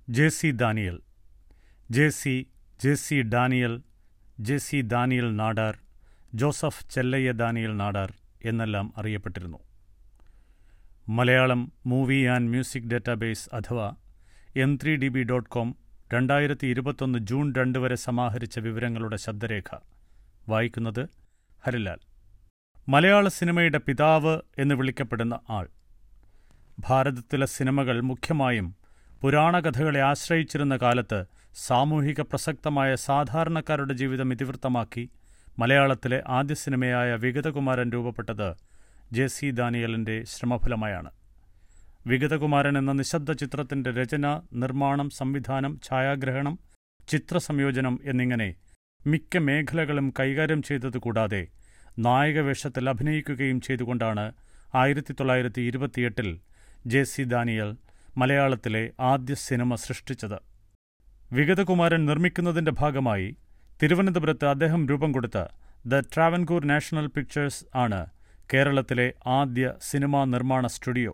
J C Daniel J C J C Daniel J C Daniel Nadar Joseph Chellaiah Daniel Nadar എന്നെല്ലാം അറിയപ്പെട്ടിരുന്നു Malayalam movie and music database അഥവാ M three D B dot com രണ്ടായിരത്തി ഇരുപത്തൊന്ന് June രണ്ട് വരെ സമാഹരിച്ച വിവരങ്ങളുടെ ശബ്ദരേഖ വായിക്കുന്നത് ഹരിലാൽ മലയാള സിനിമയുടെ പിതാവ് എന്ന് വിളിക്കപ്പെടുന്ന ആൾ ഭാരതത്തിലെ സിനിമകൾ മുഖ്യമായും പുരാണകഥകളെ ആശ്രയിച്ചിരുന്ന കാലത്ത് സാമൂഹിക പ്രസക്തമായ സാധാരണക്കാരുടെ ജീവിതം ഇതിവൃത്തമാക്കി മലയാളത്തിലെ ആദ്യ സിനിമയായ വിഗതകുമാരൻ രൂപപ്പെട്ടത് ജെ സി ദാനിയലിൻ്റെ ശ്രമഫലമായാണ് വിഗതകുമാരൻ എന്ന നിശബ്ദ ചിത്രത്തിൻ്റെ രചന നിർമ്മാണം സംവിധാനം ഛായാഗ്രഹണം ചിത്രസംയോജനം എന്നിങ്ങനെ മിക്ക മേഖലകളും കൈകാര്യം ചെയ്തത് കൂടാതെ നായകവേഷത്തിൽ അഭിനയിക്കുകയും ചെയ്തുകൊണ്ടാണ് ആയിരത്തി തൊള്ളായിരത്തി ഇരുപത്തിയെട്ടിൽ ജെ സി ദാനിയൽ മലയാളത്തിലെ ആദ്യ സിനിമ സൃഷ്ടിച്ചത് വിഗതകുമാരൻ നിർമ്മിക്കുന്നതിന്റെ ഭാഗമായി തിരുവനന്തപുരത്ത് അദ്ദേഹം രൂപം കൊടുത്ത ദ ട്രാവൻകൂർ നാഷണൽ പിക്ചേഴ്സ് ആണ് കേരളത്തിലെ ആദ്യ സിനിമാ നിർമ്മാണ സ്റ്റുഡിയോ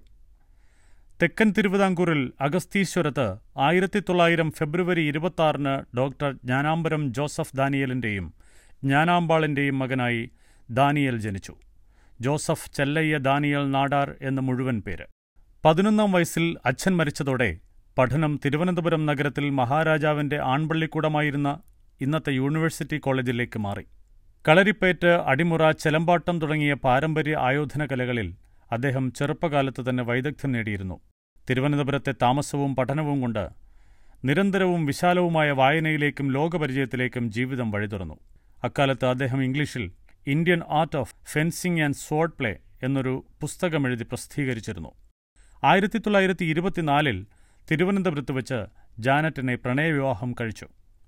തെക്കൻ തിരുവിതാംകൂറിൽ അഗസ്തീശ്വരത്ത് ആയിരത്തി തൊള്ളായിരം ഫെബ്രുവരി ഇരുപത്തിയാറിന് ഡോക്ടർ ജ്ഞാനാംബരം ജോസഫ് ദാനിയലിൻ്റെയും ജ്ഞാനാമ്പാളിൻ്റെയും മകനായി ദാനിയൽ ജനിച്ചു ജോസഫ് ചെല്ലയ്യ ദാനിയൽ നാടാർ എന്ന മുഴുവൻ പേര് പതിനൊന്നാം വയസ്സിൽ അച്ഛൻ മരിച്ചതോടെ പഠനം തിരുവനന്തപുരം നഗരത്തിൽ മഹാരാജാവിന്റെ ആൺപള്ളിക്കൂടമായിരുന്ന ഇന്നത്തെ യൂണിവേഴ്സിറ്റി കോളേജിലേക്ക് മാറി കളരിപ്പേറ്റ് അടിമുറ ചെലമ്പാട്ടം തുടങ്ങിയ പാരമ്പര്യ ആയോധന കലകളിൽ അദ്ദേഹം ചെറുപ്പകാലത്ത് തന്നെ വൈദഗ്ധ്യം നേടിയിരുന്നു തിരുവനന്തപുരത്തെ താമസവും പഠനവും കൊണ്ട് നിരന്തരവും വിശാലവുമായ വായനയിലേക്കും ലോകപരിചയത്തിലേക്കും ജീവിതം വഴിതുറന്നു അക്കാലത്ത് അദ്ദേഹം ഇംഗ്ലീഷിൽ Indian art of fencing and sword play എന്നൊരു പുസ്തകമെഴുതി പ്രസിദ്ധീകരിച്ചിരുന്നു ആയിരത്തി തൊള്ളായിരത്തി ഇരുപത്തിനാലിൽ തിരുവനന്തപുരത്ത് വെച്ച് ജാനറ്റിനെ പ്രണയവിവാഹം കഴിച്ചു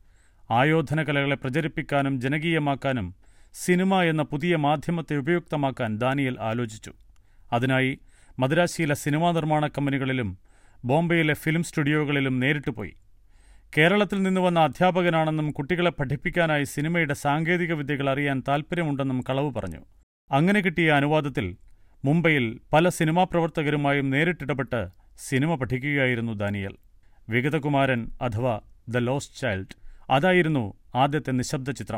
ആയോധന കലകളെ പ്രചരിപ്പിക്കാനും ജനകീയമാക്കാനും സിനിമ എന്ന പുതിയ മാധ്യമത്തെ ഉപയുക്തമാക്കാൻ ദാനിയൽ ആലോചിച്ചു അതിനായി മദ്രാശിയിലെ സിനിമാ നിർമ്മാണ കമ്പനികളിലും ബോംബെയിലെ ഫിലിം സ്റ്റുഡിയോകളിലും നേരിട്ട് പോയി കേരളത്തിൽ നിന്ന് വന്ന അധ്യാപകനാണെന്നും കുട്ടികളെ പഠിപ്പിക്കാനായി സിനിമയുടെ സാങ്കേതിക വിദ്യകൾ അറിയാൻ താൽപ്പര്യമുണ്ടെന്നും കളവ് പറഞ്ഞു അങ്ങനെ കിട്ടിയ അനുവാദത്തിൽ മുംബൈയിൽ പല സിനിമാ പ്രവർത്തകരുമായും നേരിട്ടിടപെട്ട് സിനിമ പഠിക്കുകയായിരുന്നു ദാനിയൽ വിഗതകുമാരൻ അഥവാ ദ ലോസ്റ്റ് ചൈൽഡ് അതായിരുന്നു ആദ്യത്തെ നിശബ്ദ ചിത്രം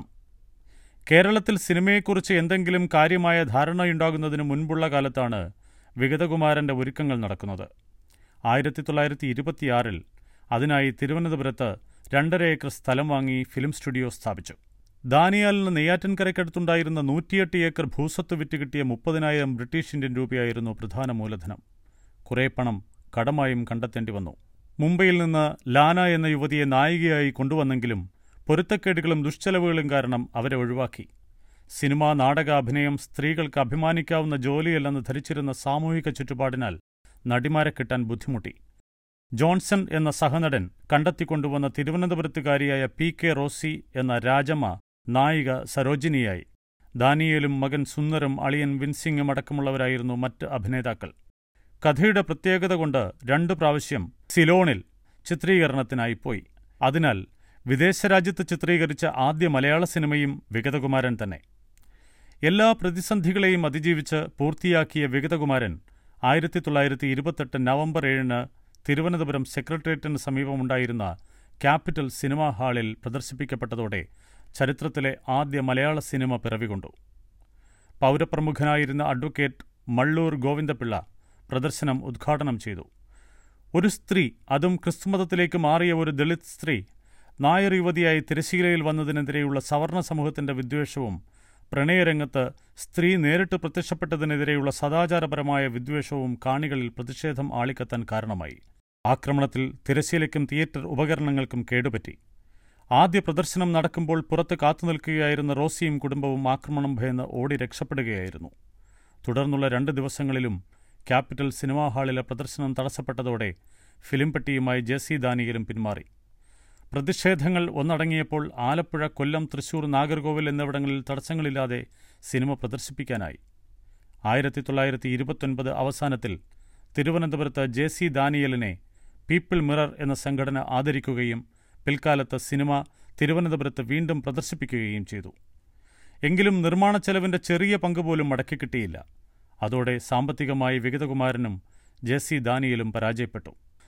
കേരളത്തിൽ സിനിമയെക്കുറിച്ച് എന്തെങ്കിലും കാര്യമായ ധാരണയുണ്ടാകുന്നതിന് മുൻപുള്ള കാലത്താണ് വിഗതകുമാരന്റെ ഒരുക്കങ്ങൾ നടക്കുന്നത് ആയിരത്തി തൊള്ളായിരത്തി ഇരുപത്തിയാറിൽ അതിനായി തിരുവനന്തപുരത്ത് രണ്ടര ഏക്കർ സ്ഥലം വാങ്ങി ഫിലിം സ്റ്റുഡിയോ സ്ഥാപിച്ചു ദാനിയാലിന് നെയ്യാറ്റിൻകരയ്ക്കടുത്തുണ്ടായിരുന്ന നൂറ്റിയെട്ട് ഏക്കർ ഭൂസ്വത്ത് വിറ്റ് കിട്ടിയ മുപ്പതിനായിരം ബ്രിട്ടീഷ് ഇന്ത്യൻ രൂപയായിരുന്നു പ്രധാന മൂലധനം കുറേ പണം കടമായും കണ്ടെത്തേണ്ടി വന്നു മുംബൈയിൽ നിന്ന് ലാന എന്ന യുവതിയെ നായികയായി കൊണ്ടുവന്നെങ്കിലും പൊരുത്തക്കേടുകളും ദുഷ്ചെലവുകളും കാരണം അവരെ ഒഴിവാക്കി സിനിമ നാടക അഭിനയം സ്ത്രീകൾക്ക് അഭിമാനിക്കാവുന്ന ജോലിയല്ലെന്ന് ധരിച്ചിരുന്ന സാമൂഹിക ചുറ്റുപാടിനാൽ നടിമാരെ കിട്ടാൻ ബുദ്ധിമുട്ടി ജോൺസൺ എന്ന സഹനടൻ കണ്ടെത്തിക്കൊണ്ടുവന്ന തിരുവനന്തപുരത്തുകാരിയായ പി കെ റോസി എന്ന രാജമ്മ നായിക സരോജിനിയായി ദാനിയേലും മകൻ സുന്ദരം അളിയൻ വിൻസിംഗും അടക്കമുള്ളവരായിരുന്നു മറ്റ് അഭിനേതാക്കൾ കഥയുടെ പ്രത്യേകത കൊണ്ട് രണ്ടു പ്രാവശ്യം സിലോണിൽ ചിത്രീകരണത്തിനായി പോയി അതിനാൽ വിദേശരാജ്യത്ത് ചിത്രീകരിച്ച ആദ്യ മലയാള സിനിമയും വിഗതകുമാരൻ തന്നെ എല്ലാ പ്രതിസന്ധികളെയും അതിജീവിച്ച് പൂർത്തിയാക്കിയ വിഗതകുമാരൻ ആയിരത്തി തൊള്ളായിരത്തി ഇരുപത്തെട്ട് നവംബർ ഏഴിന് തിരുവനന്തപുരം സെക്രട്ടേറിയറ്റിന് സമീപമുണ്ടായിരുന്ന ക്യാപിറ്റൽ സിനിമാ ഹാളിൽ പ്രദർശിപ്പിക്കപ്പെട്ടതോടെ ചരിത്രത്തിലെ ആദ്യ മലയാള സിനിമ പിറവികൊണ്ടു പൗരപ്രമുഖനായിരുന്ന അഡ്വക്കേറ്റ് മള്ളൂർ ഗോവിന്ദപിള്ള പ്രദർശനം ഉദ്ഘാടനം ചെയ്തു ഒരു സ്ത്രീ അതും ക്രിസ്തുമതത്തിലേക്ക് മാറിയ ഒരു ദളിത് സ്ത്രീ നായർ യുവതിയായി തിരശീലയിൽ വന്നതിനെതിരെയുള്ള സവർണ സമൂഹത്തിന്റെ വിദ്വേഷവും പ്രണയരംഗത്ത് സ്ത്രീ നേരിട്ട് പ്രത്യക്ഷപ്പെട്ടതിനെതിരെയുള്ള സദാചാരപരമായ വിദ്വേഷവും കാണികളിൽ പ്രതിഷേധം ആളിക്കത്താൻ കാരണമായി ആക്രമണത്തിൽ തിരശീലയ്ക്കും തിയേറ്റർ ഉപകരണങ്ങൾക്കും കേടുപറ്റി ആദ്യ പ്രദർശനം നടക്കുമ്പോൾ പുറത്ത് കാത്തുനിൽക്കുകയായിരുന്ന റോസിയും കുടുംബവും ആക്രമണം ഭയന്ന് ഓടി രക്ഷപ്പെടുകയായിരുന്നു തുടർന്നുള്ള രണ്ട് ദിവസങ്ങളിലും ക്യാപിറ്റൽ സിനിമാ ഹാളിലെ പ്രദർശനം തടസ്സപ്പെട്ടതോടെ ഫിലിം പെട്ടിയുമായി ജെ സി ദാനിയലും പിന്മാറി പ്രതിഷേധങ്ങൾ ഒന്നടങ്ങിയപ്പോൾ ആലപ്പുഴ കൊല്ലം തൃശൂർ നാഗർകോവിൽ എന്നിവിടങ്ങളിൽ തടസ്സങ്ങളില്ലാതെ സിനിമ പ്രദർശിപ്പിക്കാനായി ആയിരത്തി തൊള്ളായിരത്തി ഇരുപത്തൊൻപത് അവസാനത്തിൽ തിരുവനന്തപുരത്ത് ജെ സി ദാനിയലിനെ പീപ്പിൾ മിറർ എന്ന സംഘടന ആദരിക്കുകയും പിൽക്കാലത്ത് സിനിമ തിരുവനന്തപുരത്ത് വീണ്ടും പ്രദർശിപ്പിക്കുകയും ചെയ്തു എങ്കിലും നിർമ്മാണ ചെലവിന്റെ ചെറിയ പങ്ക് പോലും മടക്കിക്കിട്ടിയില്ല അതോടെ സാമ്പത്തികമായി വിഗതകുമാരനും ജെ സി ദാനിയലും പരാജയപ്പെട്ടു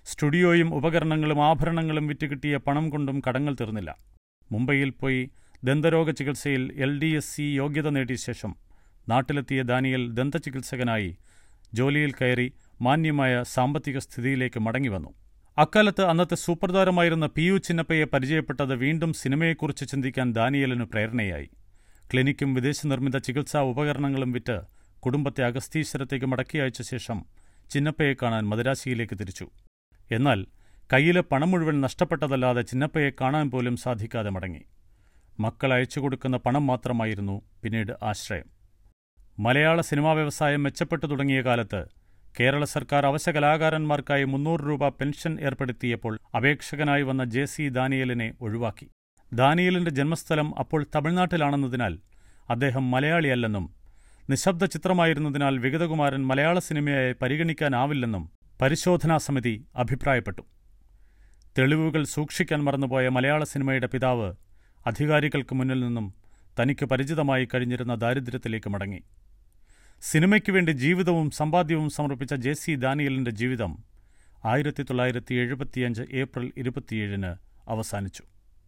സ്റ്റുഡിയോയും ഉപകരണങ്ങളും ആഭരണങ്ങളും വിറ്റ് കിട്ടിയ പണം കൊണ്ടും കടങ്ങൾ തീർന്നില്ല മുംബൈയിൽ പോയി ദന്തരോഗ ചികിത്സയിൽ എൽ ഡി എസ് സി യോഗ്യത നേടിയ ശേഷം നാട്ടിലെത്തിയ ദാനിയൽ ദന്തചികിത്സകനായി ജോലിയിൽ കയറി മാന്യമായ സാമ്പത്തിക സ്ഥിതിയിലേക്ക് മടങ്ങിവന്നു അക്കാലത്ത് അന്നത്തെ സൂപ്പർ താരമായിരുന്ന പി യു ചിന്നപ്പയെ പരിചയപ്പെട്ടത് വീണ്ടും സിനിമയെക്കുറിച്ച് ചിന്തിക്കാൻ ദാനിയലിന് പ്രേരണയായി ക്ലിനിക്കും വിദേശ നിർമ്മിത ചികിത്സാ ഉപകരണങ്ങളും വിറ്റ് കുടുംബത്തെ അഗസ്തീശ്വരത്തേക്ക് മടക്കി അയച്ച ശേഷം ചിന്നപ്പയെ കാണാൻ മദരാശിയിലേക്ക് തിരിച്ചു എന്നാൽ കയ്യിലെ പണം മുഴുവൻ നഷ്ടപ്പെട്ടതല്ലാതെ ചിന്നപ്പയെ കാണാൻ പോലും സാധിക്കാതെ മടങ്ങി മക്കൾ അയച്ചു കൊടുക്കുന്ന പണം മാത്രമായിരുന്നു പിന്നീട് ആശ്രയം മലയാള സിനിമാ വ്യവസായം മെച്ചപ്പെട്ടു തുടങ്ങിയ കാലത്ത് കേരള സർക്കാർ അവശ കലാകാരന്മാർക്കായി മുന്നൂറ് രൂപ പെൻഷൻ ഏർപ്പെടുത്തിയപ്പോൾ അപേക്ഷകനായി വന്ന ജെ സി ദാനിയലിനെ ഒഴിവാക്കി ദാനിയലിന്റെ ജന്മസ്ഥലം അപ്പോൾ തമിഴ്നാട്ടിലാണെന്നതിനാൽ അദ്ദേഹം മലയാളിയല്ലെന്നും നിശബ്ദ ചിത്രമായിരുന്നതിനാൽ വിഗതകുമാരൻ മലയാള സിനിമയായി പരിഗണിക്കാനാവില്ലെന്നും പരിശോധനാ സമിതി അഭിപ്രായപ്പെട്ടു തെളിവുകൾ സൂക്ഷിക്കാൻ മറന്നുപോയ മലയാള സിനിമയുടെ പിതാവ് അധികാരികൾക്ക് മുന്നിൽ നിന്നും തനിക്ക് പരിചിതമായി കഴിഞ്ഞിരുന്ന ദാരിദ്ര്യത്തിലേക്ക് മടങ്ങി സിനിമയ്ക്ക് വേണ്ടി ജീവിതവും സമ്പാദ്യവും സമർപ്പിച്ച ജെ സി ദാനിയലിന്റെ ജീവിതം ആയിരത്തി തൊള്ളായിരത്തി എഴുപത്തിയഞ്ച് ഏപ്രിൽ ഇരുപത്തിയേഴിന് അവസാനിച്ചു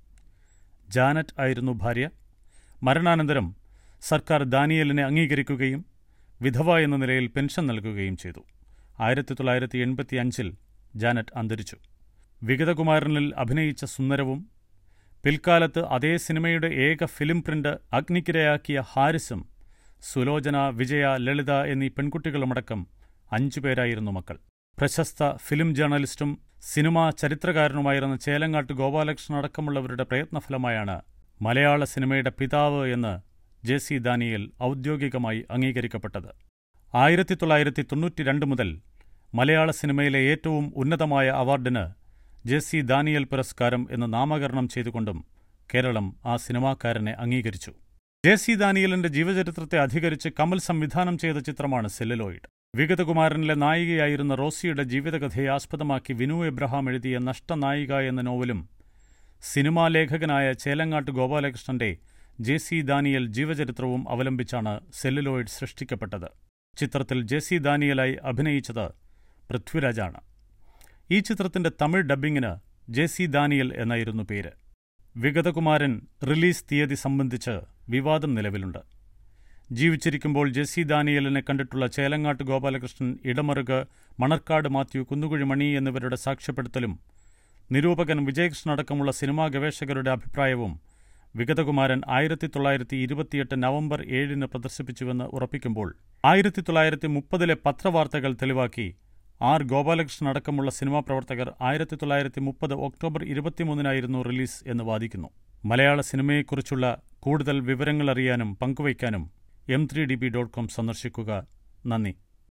ജാനറ്റ് ആയിരുന്നു ഭാര്യ മരണാനന്തരം സർക്കാർ ദാനിയലിനെ അംഗീകരിക്കുകയും വിധവ എന്ന നിലയിൽ പെൻഷൻ നൽകുകയും ചെയ്തു ആയിരത്തി തൊള്ളായിരത്തി എൺപത്തി അഞ്ചിൽ ജാനറ്റ് അന്തരിച്ചു വിഗതകുമാരനിൽ അഭിനയിച്ച സുന്ദരവും പിൽക്കാലത്ത് അതേ സിനിമയുടെ ഏക ഫിലിം പ്രിന്റ് അഗ്നിക്കിരയാക്കിയ ഹാരിസും സുലോചന വിജയ ലളിത എന്നീ പെൺകുട്ടികളുമടക്കം അഞ്ചുപേരായിരുന്നു മക്കൾ പ്രശസ്ത ഫിലിം ജേർണലിസ്റ്റും സിനിമാ ചരിത്രകാരനുമായിരുന്ന ചേലങ്ങാട്ട് ഗോപാലകൃഷ്ണൻ അടക്കമുള്ളവരുടെ പ്രയത്നഫലമായാണ് മലയാള സിനിമയുടെ പിതാവ് എന്ന് ജെ സി ദാനിയൽ ഔദ്യോഗികമായി അംഗീകരിക്കപ്പെട്ടത് ആയിരത്തി തൊള്ളായിരത്തി തൊണ്ണൂറ്റിരണ്ട് മുതൽ മലയാള സിനിമയിലെ ഏറ്റവും ഉന്നതമായ അവാർഡിന് ജെ സി ദാനിയൽ പുരസ്കാരം എന്ന് നാമകരണം ചെയ്തുകൊണ്ടും കേരളം ആ സിനിമാക്കാരനെ അംഗീകരിച്ചു ജെ സി ദാനിയലിന്റെ ജീവചരിത്രത്തെ അധികരിച്ച് കമൽ സംവിധാനം ചെയ്ത ചിത്രമാണ് സെല്ലുലോയിഡ് വിഗതകുമാരനിലെ നായികയായിരുന്ന റോസിയുടെ ജീവിതകഥയെ ആസ്പദമാക്കി വിനു എബ്രഹാം എഴുതിയ നഷ്ടനായിക എന്ന നോവലും സിനിമാ ലേഖകനായ ചേലങ്ങാട്ട് ഗോപാലകൃഷ്ണന്റെ ജെ സി ദാനിയൽ ജീവചരിത്രവും അവലംബിച്ചാണ് സെല്ലുലോയിഡ് സൃഷ്ടിക്കപ്പെട്ടത് ചിത്രത്തിൽ ജെ സി ദാനിയലായി അഭിനയിച്ചത് പൃഥ്വിരാജാണ് ഈ ചിത്രത്തിന്റെ തമിഴ് ഡബ്ബിങ്ങിന് ജെ സി ദാനിയൽ എന്നായിരുന്നു പേര് വിഗതകുമാരൻ റിലീസ് തീയതി സംബന്ധിച്ച് വിവാദം നിലവിലുണ്ട് ജീവിച്ചിരിക്കുമ്പോൾ ജെ സി ദാനിയലിനെ കണ്ടിട്ടുള്ള ചേലങ്ങാട്ട് ഗോപാലകൃഷ്ണൻ ഇടമറുക് മണർക്കാട് മാത്യു കുന്നുകുഴി മണി എന്നിവരുടെ സാക്ഷ്യപ്പെടുത്തലും നിരൂപകൻ വിജയകൃഷ്ണൻ അടക്കമുള്ള സിനിമാ ഗവേഷകരുടെ അഭിപ്രായവും വിഗതകുമാരൻ ആയിരത്തി തൊള്ളായിരത്തി ഇരുപത്തിയെട്ട് നവംബർ ഏഴിന് പ്രദർശിപ്പിച്ചുവെന്ന് ഉറപ്പിക്കുമ്പോൾ ആയിരത്തി തൊള്ളായിരത്തി മുപ്പതിലെ പത്രവാർത്തകൾ തെളിവാക്കി ആർ ഗോപാലകൃഷ്ണൻ അടക്കമുള്ള സിനിമാ പ്രവർത്തകർ ആയിരത്തി തൊള്ളായിരത്തി മുപ്പത് ഒക്ടോബർ ഇരുപത്തിമൂന്നിനായിരുന്നു റിലീസ് എന്ന് വാദിക്കുന്നു മലയാള സിനിമയെക്കുറിച്ചുള്ള കൂടുതൽ വിവരങ്ങൾ അറിയാനും പങ്കുവയ്ക്കാനും M three D B dot com സന്ദർശിക്കുക നന്ദി